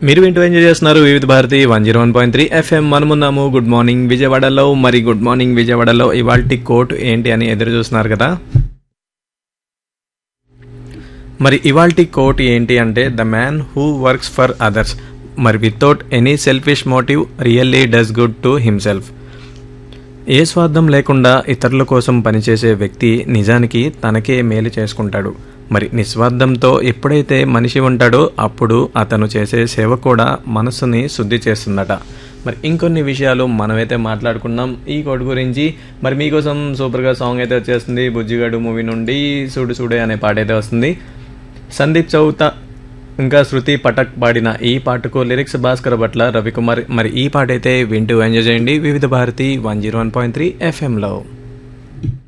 మీరు వింటూ ఎంజాయ్ చేస్తున్నారు Vividh Bharati one zero one point three FM మనమున్నాము గుడ్ మార్నింగ్ విజయవాడలో మరి గుడ్ మార్నింగ్ విజయవాడలో ఇవాల్టి కోట్ ఏంటి అని ఎదురు చూస్తున్నారు కదా మరి ఇవాల్టి కోట్ ఏంటి అంటే the man who works for others మరి without any selfish motive really does good to himself ఏ స్వార్థం లేకుండా ఇతరుల కోసం పనిచేసే వ్యక్తి నిజానికి తనకే మేలు చేసుకుంటాడు మరి నిస్వార్థంతో ఎప్పుడైతే మనిషి ఉంటాడో అప్పుడు అతను చేసే సేవ కూడా మనస్సుని శుద్ధి చేస్తుందట మరి ఇంకొన్ని విషయాలు మనమైతే మాట్లాడుకున్నాం ఈ కోడ్ గురించి మరి మీకోసం సూపర్గా సాంగ్ అయితే వచ్చేస్తుంది బుజ్జిగాడు మూవీ నుండి సూడు సూడే అనే పాట అయితే వస్తుంది సందీప్ చౌత ఇంకా శృతి పటక్ పాడిన ఈ పాటకు లిరిక్స్ భాస్కర్ భట్ల రవికుమార్ మరి ఈ పాట అయితే వింటూ ఎంజాయ్ చేయండి Vividh Bharati one zero one point three ఎఫ్ఎంలో